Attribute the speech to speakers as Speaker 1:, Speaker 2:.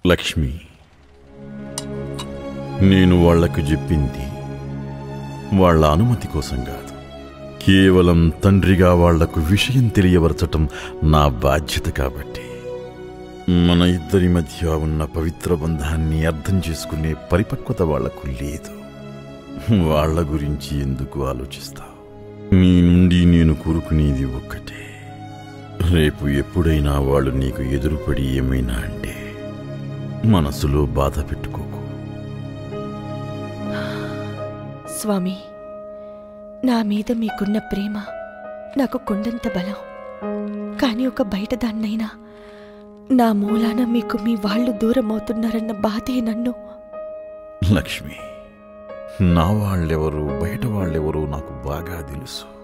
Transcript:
Speaker 1: లక్ష్మి నేను వాళ్లకు చెప్పింది వాళ్ళ అనుమతి కోసం కాదు కేవలం తండ్రిగా వాళ్లకు విషయం తెలియవరచటం నా బాధ్యత కాబట్టి మన ఇద్దరి మధ్య ఉన్న పవిత్ర బంధాన్ని అర్థం చేసుకునే పరిపక్వత వాళ్లకు లేదు వాళ్ళ గురించి ఎందుకు ఆలోచిస్తావు నీ నుండి నేను కోరుకునేది ఒక్కటే రేపు ఎప్పుడైనా వాళ్ళు నీకు ఎదురుపడి ఏమైనా అంటే మనసులో బాధ పెట్టుకోకు
Speaker 2: స్వామి నా మీద మీకున్న ప్రేమ నాకు కొండంత బలం కానీ ఒక బయట దాన్నైనా నా మూలాన మీకు మీ వాళ్ళు దూరం అవుతున్నారన్న బాధే నన్ను
Speaker 1: లక్ష్మి నా వాళ్ళెవరు బయట వాళ్ళెవరో నాకు బాగా తెలుసు